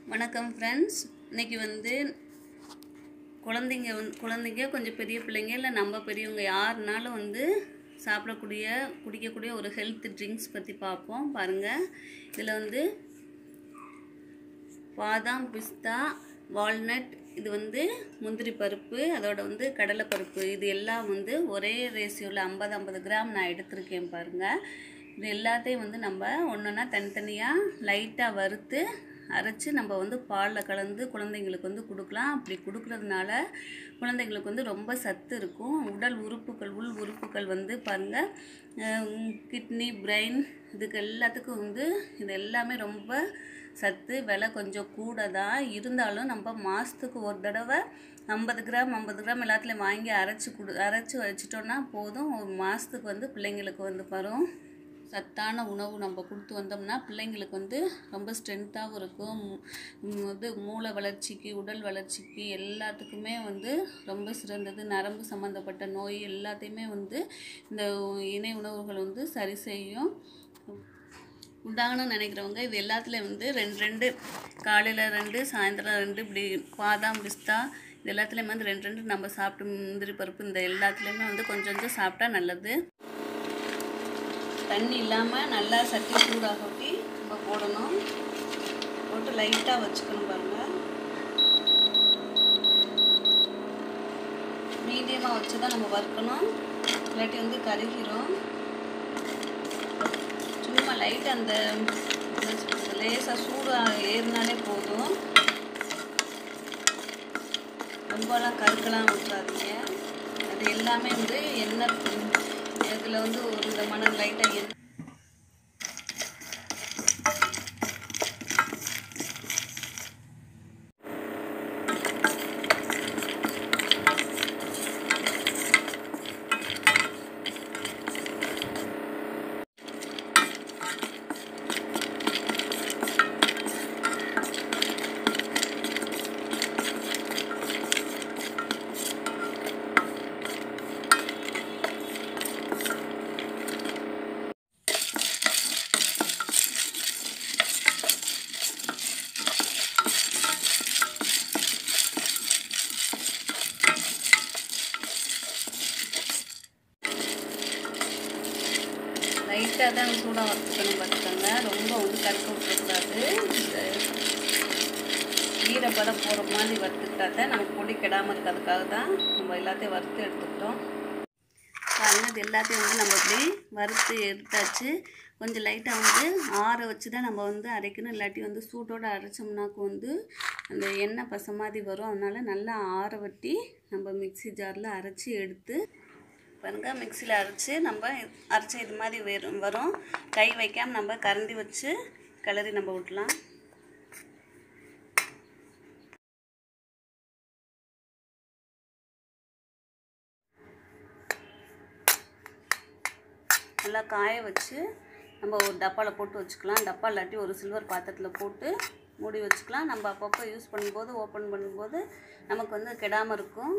வணக்கம் ஃப்ரெண்ட்ஸ் இன்னைக்கு வந்து குழந்தைங்க வந்து குழந்தைங்க கொஞ்சம் பெரிய பிள்ளைங்க இல்லை நம்ம பெரியவங்க யாருனாலும் வந்து சாப்பிடக்கூடிய குடிக்கக்கூடிய ஒரு ஹெல்த் ட்ரிங்க்ஸ் பற்றி பார்ப்போம் பாருங்கள் இதில் வந்து பாதாம் பிஸ்தா வால்நட் இது வந்து முந்திரி பருப்பு அதோட வந்து கடலைப்பருப்பு இது எல்லாம் வந்து ஒரே ரேஷியோவில் ஐம்பது ஐம்பது கிராம் நான் எடுத்திருக்கேன் பாருங்கள் இது எல்லாத்தையும் வந்து நம்ம ஒன்றுன்னா தனித்தனியாக லைட்டாக வறுத்து அரைச்சி நம்ம வந்து பாலில் கலந்து குழந்தைங்களுக்கு வந்து கொடுக்கலாம் அப்படி கொடுக்கறதுனால குழந்தைங்களுக்கு வந்து ரொம்ப சத்து இருக்கும் உடல் உறுப்புகள் உள் உறுப்புகள் வந்து பாருங்கள் கிட்னி பிரெயின் இதுக்கு எல்லாத்துக்கும் வந்து இது எல்லாமே ரொம்ப சத்து விலை கொஞ்சம் கூட தான் இருந்தாலும் நம்ம மாதத்துக்கு ஒரு தடவை ஐம்பது கிராம் ஐம்பது கிராம் எல்லாத்துலேயும் வாங்கி அரைச்சி கொடு அரைச்சி வச்சிட்டோன்னா போதும் ஒரு மாதத்துக்கு வந்து பிள்ளைங்களுக்கு வந்து வரும் சத்தான உணவு நம்ம கொடுத்து வந்தோம்னா பிள்ளைங்களுக்கு வந்து ரொம்ப ஸ்ட்ரென்த்தாகவும் இருக்கும் ம், இது மூளை வளர்ச்சிக்கு உடல் வளர்ச்சிக்கு எல்லாத்துக்குமே வந்து ரொம்ப சிறந்தது நரம்பு சம்மந்தப்பட்ட நோய் எல்லாத்தையுமே வந்து இந்த இணை உணவுகள் வந்து சரி செய்யும் உண்டாகணும்னு நினைக்கிறவங்க இது எல்லாத்துலேயும் வந்து ரெண்டு ரெண்டு காலையில் ரெண்டு சாயந்தரம் ரெண்டு இப்படி பாதாம் பிஸ்தா இது எல்லாத்துலேயுமே வந்து ரெண்டு ரெண்டு நம்ம சாப்பிட்டு முந்திரி பருப்பு இந்த எல்லாத்துலேயுமே வந்து கொஞ்சம் கொஞ்சம் சாப்பிட்டா நல்லது தண்ணி இல்லாமல் நல்லா சட்டி சூடாக ஊற்றி நம்ம போடணும் போட்டு லைட்டாக வச்சுக்கணும் பாருங்கள் மீடியமாக வச்சு தான் நம்ம வறுக்கணும் இல்லாட்டி வந்து கருகிரும் சும்மா லைட் அந்த என்ன சொல்றது, லேசா சூடு ஏறினாலே போதும் ரொம்பலாம் கருக்கலாம் விட்டுறாதீங்க அது எல்லாமே வந்து எண்ணெய் இதில் வந்து ஒரு விதமான லைட்டாக எண்ணெய் லைட்டாக தான் சூடாக வறுத்துக்கணும் பார்த்துக்கோங்க ரொம்ப வந்து கருக்க விட்டுறக்கூடாது இந்த ஈரப்பதம் போகிற மாதிரி வறுத்துக்கிட்டா தான் நமக்கு பொடி கெடாமல் இருக்கிறதுக்காக தான் நம்ம எல்லாத்தையும் வறுத்து எடுத்துக்கிட்டோம் பாருங்க இது எல்லாத்தையும் வந்து நம்ம இப்படி வறுத்து எடுத்தாச்சு கொஞ்சம் லைட்டாக வந்து ஆற வச்சு தான் நம்ம வந்து அரைக்கணும் இல்லாட்டி வந்து சூட்டோடு அரைச்சோம்னாக்கு வந்து அந்த எண்ணெய் பசை மாதிரி வரும் அதனால நல்லா ஆற வட்டி நம்ம மிக்ஸி ஜாரில் அரைச்சி எடுத்து பாருங்க மிக்சியில் அரைச்சி நம்ம அரைச்ச இது மாதிரி வரும் வரும் கை வைக்காமல் நம்ம கரண்டி வச்சு கிளறி நம்ம விடலாம் நல்லா காய வச்சு நம்ம ஒரு டப்பாவில் போட்டு வச்சுக்கலாம் டப்பா இல்லாட்டி ஒரு சில்வர் பாத்திரத்தில் போட்டு மூடி வச்சுக்கலாம் நம்ம அப்பப்போ யூஸ் பண்ணும்போது ஓப்பன் பண்ணும்போது நமக்கு வந்து கெடாமல் இருக்கும்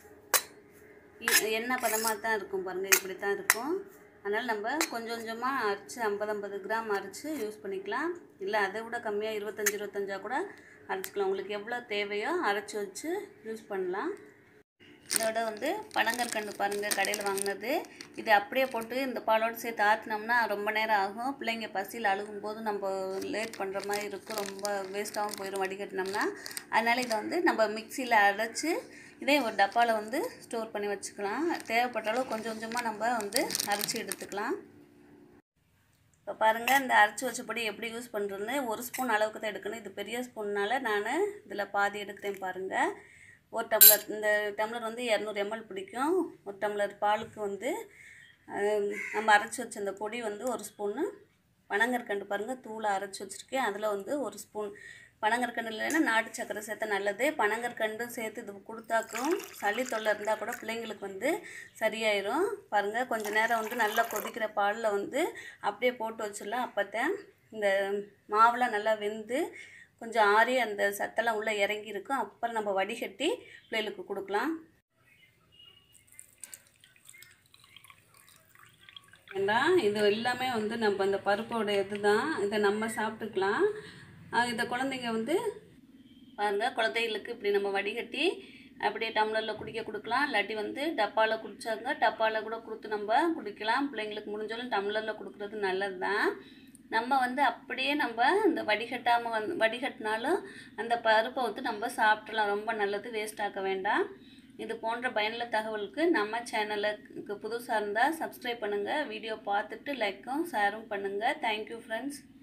இ- எண்ணெய் பதமாக தான் இருக்கும் பாருங்கள் இப்படி தான் இருக்கும் அதனால் நம்ம கொஞ்சம் கொஞ்சமாக அரைச்சி ஐம்பது ஐம்பது கிராம் அரைச்சி யூஸ் பண்ணிக்கலாம் இல்லை அதை விட கம்மியாக இருபத்தஞ்சி இருபத்தஞ்சா கூட அரைச்சிக்கலாம் உங்களுக்கு எவ்வளோ தேவையோ அரைச்சி வச்சு யூஸ் பண்ணலாம் இதோட வந்து பனங்கற்கண்டு பாருங்கள் கடையில் வாங்கினது இது அப்படியே போட்டு இந்த பாலோடு சேர்த்து ஆற்றினோம்னா ரொம்ப நேரம் ஆகும் பிள்ளைங்க பசியில் அழுகும்போது நம்ம லேட் பண்ணுற மாதிரி இருக்கும் ரொம்ப வேஸ்ட்டாகவும் போயிடும் வடிகட்டினோம்னா அதனால் இதை வந்து நம்ம மிக்சியில் அரைச்சி இதே ஒரு டப்பாவில் வந்து ஸ்டோர் பண்ணி வச்சுக்கலாம் தேவைப்பட்ட அளவு கொஞ்சம் கொஞ்சமாக நம்ம வந்து அரைச்சி எடுத்துக்கலாம் இப்போ பாருங்கள் இந்த அரைச்சி வச்சபடி எப்படி யூஸ் பண்ணுறதுன்னு ஒரு ஸ்பூன் அளவுக்கு தான் எடுக்கணும் இது பெரிய ஸ்பூன்னால் நான் இதில் பாதி எடுக்கிறேன் பாருங்கள் ஒரு டம்ளர் இந்த டம்ளர் வந்து இரநூறு எம்எல் பிடிக்கும் ஒரு டம்ளர் பாலுக்கு வந்து அஹ், நம்ம அரைச்சி வச்ச அந்த பொடி வந்து ஒரு ஸ்பூன்னு பனங்கற்கண்டு பாருங்கள் தூளை அரைச்சி வச்சுருக்கேன் அதில் வந்து ஒரு ஸ்பூன் பனங்கற்கண்டு இல்லைன்னா நாட்டு சக்கரை சேர்த்தா நல்லது பனங்கற்கண்டும் சேர்த்து இது கொடுத்தாக்கும் சளி தொல்லை இருந்தால் கூட பிள்ளைங்களுக்கு வந்து சரியாயிரும் பாருங்கள் கொஞ்ச நேரம் வந்து நல்லா கொதிக்கிற பாலில் வந்து அப்படியே போட்டு வச்சிடலாம் அப்போ தான் இந்த மாவுலாம் நல்லா வெந்து கொஞ்சம் ஆறி அந்த சத்தெல்லாம் உள்ளே இறங்கி இருக்கும் அப்புறம் நம்ம வடிகட்டி பிள்ளைகளுக்கு கொடுக்கலாம் ஏன்னா இது எல்லாமே வந்து நம்ம அந்த பருப்போட இது தான் இதை நம்ம சாப்பிட்டுக்கலாம் அஹ் இதை குழந்தைங்க வந்து பாருங்கள் குழந்தைகளுக்கு இப்படி நம்ம வடிகட்டி அப்படியே டம்ளரில் குடிக்க கொடுக்கலாம் இல்லாட்டி வந்து டப்பாவில் குடித்தாங்க டப்பாவில் கூட கொடுத்து நம்ம குடிக்கலாம் பிள்ளைங்களுக்கு முடிஞ்சாலும் டம்ளரில் கொடுக்குறது நல்லது தான் நம்ம வந்து அப்படியே நம்ம இந்த வடிகட்டாமல் வந்து வடிகட்டினாலும் அந்த பருப்பை வந்து நம்ம சாப்பிட்றலாம் ரொம்ப நல்லது வேஸ்ட் ஆக்க வேண்டாம் இது போன்ற பயனுள்ள தகவலுக்கு நம்ம சேனலுக்கு புதுசாக இருந்தால் சப்ஸ்கிரைப் பண்ணுங்கள் வீடியோ பார்த்துட்டு லைக்கும் ஷேரும் பண்ணுங்கள் தேங்க்யூ ஃப்ரெண்ட்ஸ்